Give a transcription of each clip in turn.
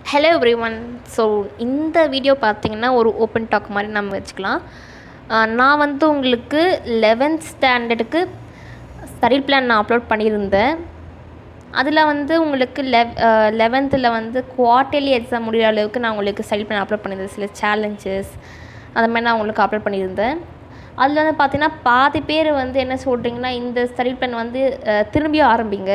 hello everyone so இந்த video பார்த்தீங்கன்னா ஒரு ஓப்பன் டாக் மாதிரி நம்ம வச்சுக்கலாம் ஆஹ் நான் வந்து உங்களுக்கு லெவன்த் ஸ்டாண்டர்டுக்கு ஸ்டடி பிளான் நான் அப்லோட் பண்ணியிருந்தேன் அதில் வந்து உங்களுக்கு லெவ் லெவன்த்தில் வந்து குவார்ட்டர்லி எக்ஸாம் முடிகிற அளவுக்கு நான் உங்களுக்கு ஸ்டடி பிளான் அப்லோட் பண்ணியிருந்தேன் சில சேலஞ்சஸ் அந்த மாதிரி நான் உங்களுக்கு அப்லோட் பண்ணியிருந்தேன் அதில் வந்து பார்த்தீங்கன்னா பாதி பேர் வந்து என்ன சொல்கிறீங்கன்னா இந்த ஸ்டடி பிளான் வந்து அஹ், திரும்பியும் ஆரம்பிங்க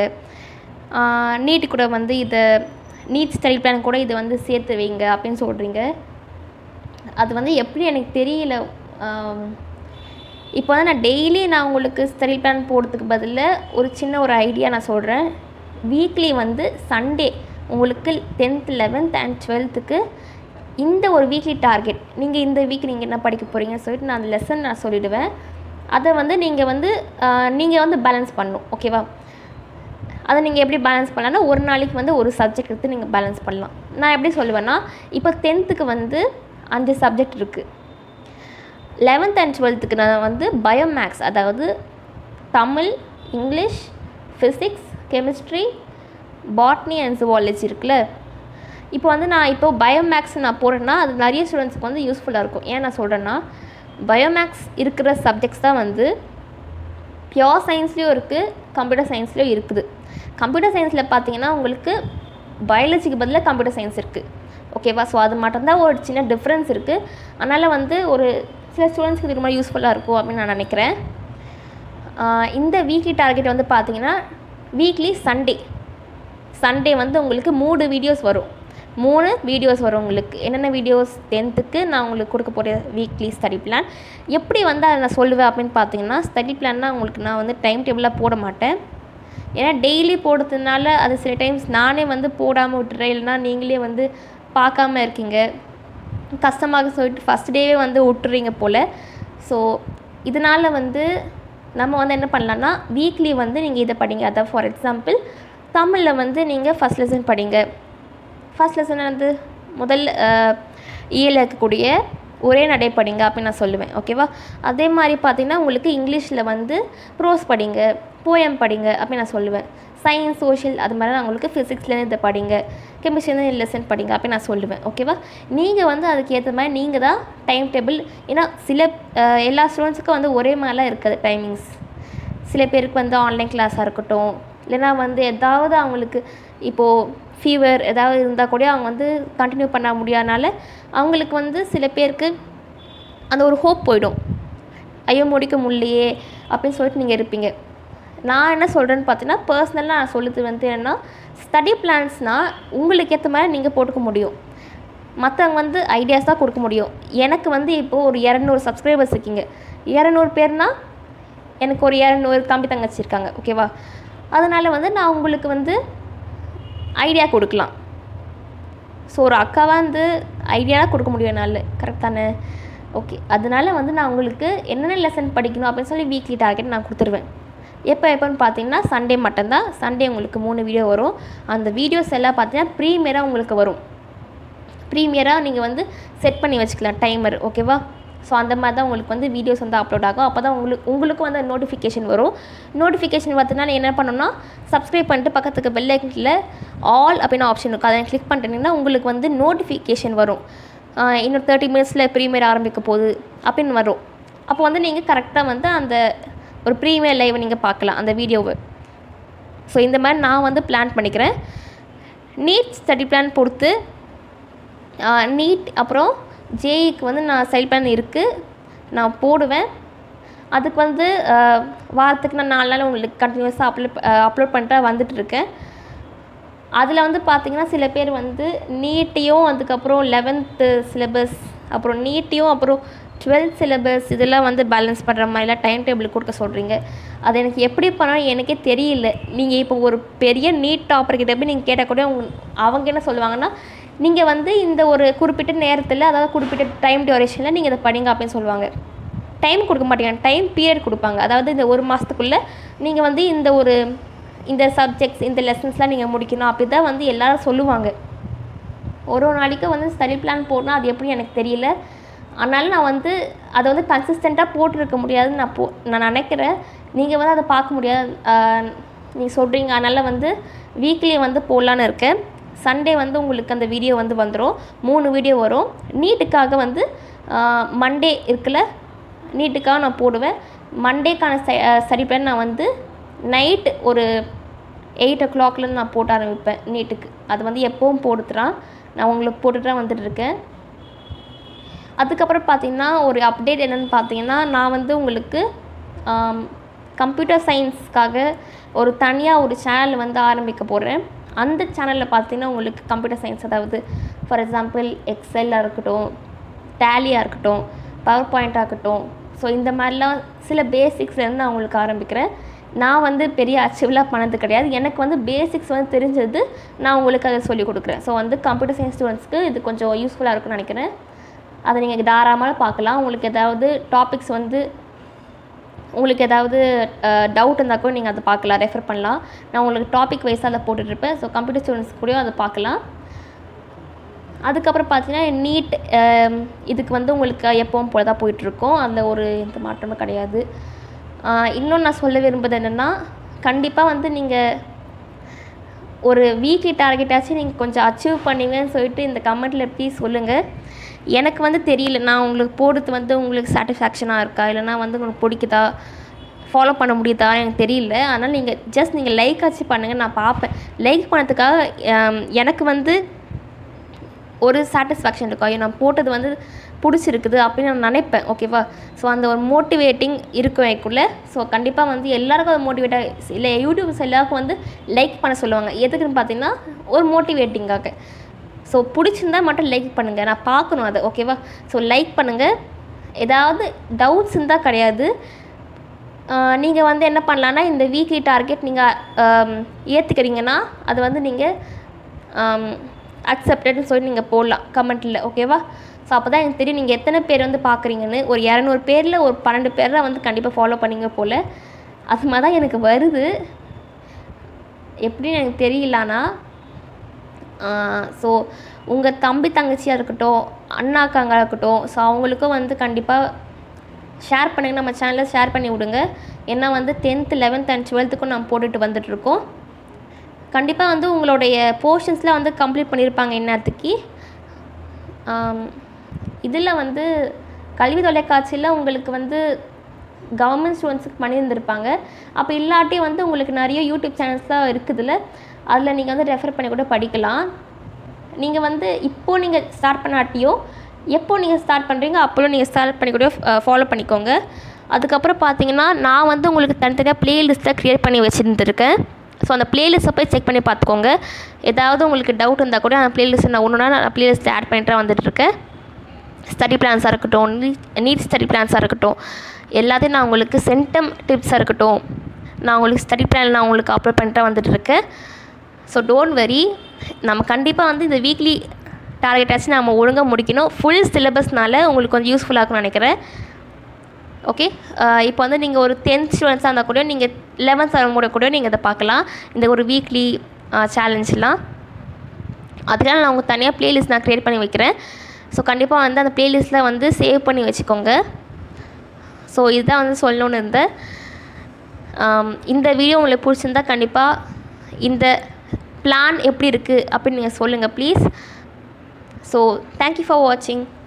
நீட் கூட வந்து இதை நீட் ஸ்டடி பிளான் கூட இதை வந்து சேர்த்து வைங்க அப்படின்னு சொல்கிறீங்க அது வந்து எப்படி எனக்கு தெரியல ஆம், இப்போ வந்து நான் டெய்லி நான் உங்களுக்கு ஸ்டடி பிளான் போடுறதுக்கு பதிலாக ஒரு சின்ன ஒரு ஐடியா நான் சொல்கிறேன் வீக்லி வந்து சண்டே உங்களுக்கு டென்த் லெவன்த் அண்ட் டுவெல்த்துக்கு இந்த ஒரு வீக்லி டார்கெட் நீங்கள் இந்த வீக் நீங்கள் என்ன படிக்க போகிறீங்கன்னு சொல்லிட்டு நான் அந்த லெசன் நான் சொல்லிவிடுவேன் அதை வந்து நீங்கள் வந்து நீங்கள் வந்து பேலன்ஸ் பண்ணணும் ஓகேவா அதை நீங்கள் எப்படி பேலன்ஸ் பண்ணலாம்னா ஒரு நாளைக்கு வந்து ஒரு சப்ஜெக்ட் எடுத்து நீங்கள் பேலன்ஸ் பண்ணலாம் நான் எப்படி சொல்லுவேன்னா இப்போ டென்த்துக்கு வந்து அஞ்சு சப்ஜெக்ட் இருக்குது லெவன்த் அண்ட் டுவெல்த்துக்கு நான் வந்து பயோமேக்ஸ் அதாவது Tamil English physics chemistry botany and zoology இருக்குல்ல இப்போ வந்து நான் இப்போ பயோமேக்ஸ் நான் போடுறேன்னா அது நிறைய ஸ்டூடெண்ட்ஸ்க்கு வந்து யூஸ்ஃபுல்லாக இருக்கும் ஏன் நான் சொல்கிறேன்னா பயோமேக்ஸ் இருக்கிற சப்ஜெக்ட்ஸ் தான் வந்து பியோர் சயின்ஸ்லேயும் இருக்குது கம்ப்யூட்டர் சயின்ஸ்லேயும் இருக்குது கம்ப்யூட்டர் சயின்ஸில் பார்த்தீங்கன்னா உங்களுக்கு பயாலஜிக்கு பதிலாக கம்ப்யூட்டர் சயின்ஸ் இருக்குது ஓகேவா ஸோ அது மட்டும்தான் ஒரு சின்ன டிஃப்ரென்ஸ் இருக்குது அதனால் வந்து ஒரு சில ஸ்டூடெண்ட்ஸ்க்கு இது ரொம்ப யூஸ்ஃபுல்லாக இருக்கும் அப்படின்னு நான் நினைக்கிறேன் ஆஹ் இந்த வீக்லி டார்கெட் வந்து பார்த்தீங்கன்னா வீக்லி சண்டே சண்டே வந்து உங்களுக்கு மூணு வீடியோஸ் வரும் மூணு வீடியோஸ் வரும் உங்களுக்கு என்னென்ன வீடியோஸ் டென்த்துக்கு நான் உங்களுக்கு கொடுக்க போகிற வீக்லி ஸ்டடி பிளான் எப்படி வந்து அதை நான் சொல்லுவேன் அப்படின்னு பார்த்தீங்கன்னா ஸ்டடி பிளான்னா உங்களுக்கு நான் வந்து டைம் டேபிளாக போட மாட்டேன் ஏன்னா டெய்லி போடுறதுனால அது சில டைம்ஸ் நானே வந்து போடாமல் விட்டுறேன் இல்லைனா நீங்களே வந்து பார்க்காம இருக்கீங்க கஷ்டமாக சொல்லிட்டு ஃபஸ்ட் டேவே வந்து விட்டுறீங்க போல் ஸோ இதனால் வந்து நம்ம வந்து என்ன பண்ணலான்னா வீக்லி வந்து நீங்கள் இதை படிங்க அதான் ஃபார் எக்ஸாம்பிள் தமிழில் வந்து நீங்கள் ஃபஸ்ட் லெசன் படிங்க ஃபர்ஸ்ட் லெசன் வந்து முதல் இயல இருக்கக்கூடிய ஒரே நடை படிங்க அப்படின்னு நான் சொல்லுவேன் ஓகேவா அதே மாதிரி பார்த்தீங்கன்னா உங்களுக்கு இங்கிலீஷில் வந்து ப்ரோஸ் படிங்க போயம் படிங்க அப்படின்னு நான் சொல்லுவேன் சயின்ஸ் சோஷியல் அது மாதிரி நான் உங்களுக்கு ஃபிசிக்ஸ்லேருந்து இதை படிங்க கெமிஸ்ட்ரிலேருந்து இந்த லெசன் படிங்க அப்படின்னு நான் சொல்லுவேன் ஓகேவா நீங்கள் வந்து அதுக்கு ஏற்ற மாதிரி நீங்கள் தான் டைம் டேபிள் ஏன்னா சில அஹ், எல்லா ஸ்டூடெண்ட்ஸுக்கும் வந்து ஒரே மாதிரிலாம் இருக்காது டைமிங்ஸ் சில பேருக்கு வந்து ஆன்லைன் கிளாஸாக இருக்கட்டும் இல்லைனா வந்து ஏதாவது அவங்களுக்கு இப்போது ஃபீவர் ஏதாவது இருந்தால் கூட அவங்க வந்து கண்டினியூ பண்ண முடியாதனால அவங்களுக்கு வந்து சில பேருக்கு அந்த ஒரு ஹோப் போயிடும் ஐயோ முடிக்க முடியலையே அப்படின்னு சொல்லிட்டு நீங்கள் இருப்பீங்க நான் என்ன சொல்கிறேன்னு பார்த்தீங்கன்னா பர்சனலாக நான் சொல்லுறது வந்து என்னென்னா ஸ்டடி பிளான்ஸ்னால் உங்களுக்கு ஏற்ற மாதிரி நீங்கள் போட்டுக்க முடியும் மற்றவங்க வந்து ஐடியாஸ் தான் கொடுக்க முடியும் எனக்கு வந்து இப்போது ஒரு இரநூறு சப்ஸ்கிரைபர்ஸ் இருக்கீங்க இரநூறு பேர்னா எனக்கு ஒரு இரநூறு தம்பி தங்கச்சி இருக்காங்க ஓகேவா அதனால் வந்து நான் உங்களுக்கு வந்து ஐடியா கொடுக்கலாம் ஸோ ஒரு அக்காவாக வந்து ஐடியாலாம் கொடுக்க முடியும் என்னால் கரெக்ட் தானே ஓகே அதனால வந்து நான் உங்களுக்கு என்னென்ன லெசன் படிக்கணும் அப்படின்னு சொல்லி வீக்லி டார்கெட் நான் கொடுத்துருவேன் எப்போ எப்போன்னு பார்த்தீங்கன்னா சண்டே மட்டும்தான் சண்டே உங்களுக்கு மூணு வீடியோ வரும் அந்த வீடியோஸ் எல்லாம் பார்த்தீங்கன்னா ப்ரீமியராக உங்களுக்கு வரும் ப்ரீமியராக நீங்கள் வந்து செட் பண்ணி வச்சுக்கலாம் டைமர் ஓகேவா ஸோ அந்த மாதிரி தான் உங்களுக்கு வந்து வீடியோஸ் வந்து அப்லோட் ஆகும் அப்போ தான் உங்களுக்கு உங்களுக்கும் வந்து நோட்டிஃபிகேஷன் வரும் நோட்டிஃபிகேஷன் பார்த்தீங்கன்னா என்ன பண்ணணும்னா சப்ஸ்கிரைப் பண்ணிட்டு பக்கத்துக்கு பெல் ஐக்கனில் ஆல் அப்படின்னு ஆப்ஷன் இருக்கும் அதை கிளிக் பண்ணிட்டீங்கன்னா உங்களுக்கு வந்து நோட்டிஃபிகேஷன் வரும் ஆஹ் இன்னும் தேர்ட்டி மினிட்ஸில் ப்ரீமியர் ஆரம்பிக்க போகுது அப்படின்னு வரும் அப்போ வந்து நீங்கள் கரெக்டாக வந்து அந்த ஒரு ப்ரீமியர் லைவை நீங்கள் பார்க்கலாம் அந்த வீடியோவை ஸோ இந்த மாதிரி நான் வந்து பிளான் பண்ணிக்கிறேன் நீட் ஸ்டடி பிளான் பொறுத்து நீட் அப்புறம் ஜேஇக்கு வந்து நான் சைட் பிளான் இருக்குது நான் போடுவேன் அதுக்கு வந்து ஆஹ், வாரத்துக்கு நான் நாலு நாள் உங்களுக்கு கண்டினியூஸாக அப்லோட் அப்லோட் பண்ணிட்டு வந்துட்டு இருக்கேன் அதில் வந்து பார்த்தீங்கன்னா சில பேர் வந்து நீட்டையும் அதுக்கப்புறம் லெவன்த்து சிலபஸ் அப்புறம் நீட்டையும் அப்புறம் டுவெல்த் சிலபஸ் இதெல்லாம் வந்து பேலன்ஸ் பண்ணுற மாதிரிலாம் டைம் டேபிள் கொடுக்க சொல்கிறீங்க அது எனக்கு எப்படி பண்ணணும் எனக்கே தெரியல நீங்கள் இப்போ ஒரு பெரிய நீட் டாப்பர்கிட்ட போய் நீங்கள் கேட்டால் கூட உங்க அவங்க என்ன சொல்லுவாங்கன்னா நீங்கள் வந்து இந்த ஒரு குறிப்பிட்ட நேரத்தில் அதாவது குறிப்பிட்ட டைம் டியூரேஷனில் நீங்கள் இதை படிங்க அப்படின்னு சொல்லுவாங்க டைம் கொடுக்க மாட்டேங்க டைம் பீரியட் கொடுப்பாங்க அதாவது இந்த ஒரு மாதத்துக்குள்ளே நீங்கள் வந்து இந்த ஒரு இந்த சப்ஜெக்ட்ஸ் இந்த லெசன்ஸ்லாம் நீங்கள் முடிக்கணும் அப்படி தான் வந்து எல்லாரும் சொல்லுவாங்க ஒரு ஒரு நாளைக்கு வந்து ஸ்டடி பிளான் போடணும் அது எப்படி எனக்கு தெரியல அதனால நான் வந்து அதை வந்து கன்சிஸ்டண்ட்டாக போட்டிருக்க முடியாதுன்னு நான் போ நான் நினைக்கிறேன் நீங்கள் வந்து அதை பார்க்க முடியாது நீங்கள் சொல்கிறீங்க அதனால் வந்து வீக்லி வந்து போடலான்னு இருக்கேன் சண்டே வந்து உங்களுக்கு அந்த வீடியோ வந்து வந்துடும் மூணு வீடியோ வரும் நீட்டுக்காக வந்து மண்டே இருக்குல்ல நீட்டுக்காக நான் போடுவேன் மண்டேக்கான சரி பிளான் நான் வந்து நைட் ஒரு எயிட் ஓ கிளாக்லேருந்து நான் போட ஆரம்பிப்பேன் நீட்டுக்கு அது வந்து எப்போவும் போடுத்துறான் நான் உங்களுக்கு போட்டுட்டு தான் வந்துட்டு இருக்கேன் அதுக்கப்புறம் பார்த்தீங்கன்னா ஒரு அப்டேட் என்னென்னு பார்த்தீங்கன்னா நான் வந்து உங்களுக்கு கம்ப்யூட்டர் சயின்ஸ்க்காக ஒரு தனியாக ஒரு சேனல் வந்து ஆரம்பிக்க போகிறேன் அந்த சேனலில் பார்த்தீங்கன்னா உங்களுக்கு கம்ப்யூட்டர் சயின்ஸ் அதாவது ஃபார் எக்ஸாம்பிள் எக்ஸெல்லாக இருக்கட்டும் டேலியாக இருக்கட்டும் பவர் பாயிண்ட்டாக இருக்கட்டும் ஸோ இந்த மாதிரிலாம் சில பேசிக்ஸ்லேருந்து நான் உங்களுக்கு ஆரம்பிக்கிறேன் நான் வந்து பெரிய அச்சீவ்லாம் பண்ணது கிடையாது எனக்கு வந்து பேசிக்ஸ் வந்து தெரிஞ்சது நான் உங்களுக்கு அதை சொல்லிக் கொடுக்குறேன் ஸோ வந்து கம்ப்யூட்டர் சயின்ஸ் ஸ்டூடெண்ட்ஸ்க்கு இது கொஞ்சம் யூஸ்ஃபுல்லாக இருக்கும்னு நினைக்கிறேன் அதை நீங்கள் தாராளமாக பார்க்கலாம் உங்களுக்கு ஏதாவது டாபிக்ஸ் வந்து உங்களுக்கு ஏதாவது டவுட் இருந்தால் கூட நீங்கள் அதை பார்க்கலாம் ரெஃபர் பண்ணலாம் நான் உங்களுக்கு டாபிக் வைஸாக அதை போட்டுட்ருப்பேன் ஸோ கம்ப்யூட்டர் ஸ்டூடெண்ட்ஸ் கூடயும் அதை பார்க்கலாம் அதுக்கப்புறம் பார்த்தீங்கன்னா நீட் இதுக்கு வந்து உங்களுக்கு எப்பவும் போல தான் போயிட்டுருக்கோம் அதில் ஒரு எந்த மாற்றமும் கிடையாது இன்னும் நான் சொல்ல விரும்புவது என்னென்னா கண்டிப்பாக வந்து நீங்கள் ஒரு வீக்லி டார்கெட்டாச்சும் நீங்கள் கொஞ்சம் அச்சீவ் பண்ணுவீங்கன்னு சொல்லிட்டு இந்த கமெண்ட்டில் ப்ளீஸ் சொல்லுங்கள் எனக்கு வந்து தெரியல நான் உங்களுக்கு போடுறது வந்து உங்களுக்கு சாட்டிஸ்ஃபேக்ஷனாக இருக்கா இல்லைனா வந்து உங்களுக்கு பிடிக்குதா ஃபாலோ பண்ண முடியுதா எனக்கு தெரியல அதனால் நீங்கள் ஜஸ்ட் நீங்கள் லைக் ஆச்சு பண்ணுங்கள் நான் பார்ப்பேன் லைக் பண்ணதுக்காக எனக்கு வந்து ஒரு சாட்டிஸ்ஃபேக்ஷன் இருக்கும் ஐயோ நான் போட்டது வந்து பிடிச்சிருக்குது அப்படின்னு நான் நினைப்பேன் ஓகேவா ஸோ அந்த ஒரு மோட்டிவேட்டிங் இருக்கும் எனக்குள்ளே ஸோ கண்டிப்பாக வந்து எல்லாருக்கும் அது மோட்டிவேட்டாக இல்லை யூடியூப்ஸ் எல்லாருக்கும் வந்து லைக் பண்ண சொல்லுவாங்க எதுக்குன்னு பார்த்தீங்கன்னா ஒரு மோட்டிவேட்டிங்காக ஸோ பிடிச்சிருந்தா மட்டும் லைக் பண்ணுங்கள் நான் பார்க்கணும் அதை ஓகேவா ஸோ லைக் பண்ணுங்கள் ஏதாவது டவுட்ஸ் இருந்தால் கிடையாது நீங்கள் வந்து என்ன பண்ணலான்னா இந்த வீக்லி டார்கெட் நீங்கள் ஏற்றுக்கிறீங்கன்னா அது வந்து நீங்கள் அக்செப்டட்னு சொல்லி நீங்கள் போடலாம் கமெண்ட்டில் ஓகேவா ஸோ அப்போ தான் எனக்கு தெரியும் நீங்கள் எத்தனை பேர் வந்து பார்க்குறீங்கன்னு ஒரு இரநூறு பேரில் ஒரு பன்னெண்டு பேர் தான் வந்து கண்டிப்பாக ஃபாலோ பண்ணிங்க போல் அது மாதிரி தான் எனக்கு வருது எப்படின்னு எனக்கு தெரியலனா ஸோ உங்கள் தம்பி தங்கச்சியாக இருக்கட்டும் அண்ணாக்காங்க இருக்கட்டும் ஸோ அவங்களுக்கும் வந்து கண்டிப்பாக ஷேர் பண்ணுங்கள் நம்ம சேனலில் ஷேர் பண்ணி விடுங்க ஏன்னா வந்து டென்த்து லெவன்த் அண்ட் டுவெல்த்துக்கும் நான் போட்டுட்டு வந்துட்ருக்கோம் கண்டிப்பாக வந்து உங்களுடைய போர்ஷன்ஸ்லாம் வந்து கம்ப்ளீட் பண்ணியிருப்பாங்க இந்நேரத்துக்கு இதில் வந்து கல்வி தொலைக்காட்சியில் உங்களுக்கு வந்து கவர்மெண்ட் ஸ்டூடெண்ட்ஸுக்கு பண்ணியிருந்திருப்பாங்க அப்போ இல்லாட்டி வந்து உங்களுக்கு நிறைய யூடியூப் சேனல்ஸ்லாம் இருக்குதுல்ல அதில் நீங்கள் வந்து ரெஃபர் பண்ணி கூட படிக்கலாம் நீங்கள் வந்து இப்போது நீங்கள் ஸ்டார்ட் பண்ணாட்டியோ எப்போ நீங்கள் ஸ்டார்ட் பண்ணுறீங்க அப்போலும் நீங்கள் ஸ்டார்ட் பண்ணி கூட ஃபாலோ பண்ணிக்கோங்க அதுக்கப்புறம் பார்த்தீங்கன்னா நான் வந்து உங்களுக்கு தனித்தனியாக ப்ளேலிஸ்ட்டை க்ரியேட் பண்ணி வச்சுருந்துருக்கேன் ஸோ அந்த ப்ளேலிஸ்ட்டை போய் செக் பண்ணி பார்த்துக்கோங்க ஏதாவது உங்களுக்கு டவுட் இருந்தால் கூட அந்த ப்ளேலிஸ்ட்டை நான் ஒன்றுனா நான் ப்ளேலிஸ்ட்டை ஆட் பண்ணிட்டு வந்துட்டுருக்கேன் ஸ்டடி பிளான்ஸாக இருக்கட்டும் நீட் ஸ்டடி பிளான்ஸாக இருக்கட்டும் எல்லாத்தையும் நான் உங்களுக்கு சென்டம் டிப்ஸாக இருக்கட்டும் நான் உங்களுக்கு ஸ்டடி பிளான் நான் உங்களுக்கு அப்லோட் பண்ணிட்டு வந்துட்டுருக்கேன் ஸோ டோன்ட் வெரி நம்ம கண்டிப்பாக வந்து இந்த வீக்லி டார்கெட்டாச்சும் நம்ம ஒழுங்காக முடிக்கணும் ஃபுல் சிலபஸ்னால உங்களுக்கு கொஞ்சம் யூஸ்ஃபுல்லாக இருக்கும்னு நினைக்கிறேன் ஓகே இப்போ வந்து நீங்கள் ஒரு டென்த் ஸ்டூடெண்ட்ஸாக இருந்தால் கூட நீங்கள் லெவன்த் கூட கூட நீங்கள் இதை பார்க்கலாம் இந்த ஒரு வீக்லி சேலஞ்செலாம் அதுக்கெல்லாம் நான் உங்களுக்கு தனியாக ப்ளேலிஸ்ட் நான் க்ரியேட் பண்ணி வைக்கிறேன் ஸோ கண்டிப்பாக வந்து அந்த ப்ளேலிஸ்ட்டில் வந்து சேவ் பண்ணி வச்சுக்கோங்க ஸோ இதுதான் வந்து சொல்லணுன்னு இருந்தேன் இந்த வீடியோ உங்களுக்கு பிடிச்சிருந்தா கண்டிப்பாக இந்த பிளான் எப்படி இருக்குது அப்படின்னு நீங்கள் சொல்லுங்கள் ப்ளீஸ் ஸோ தேங்க்யூ ஃபார் வாட்சிங்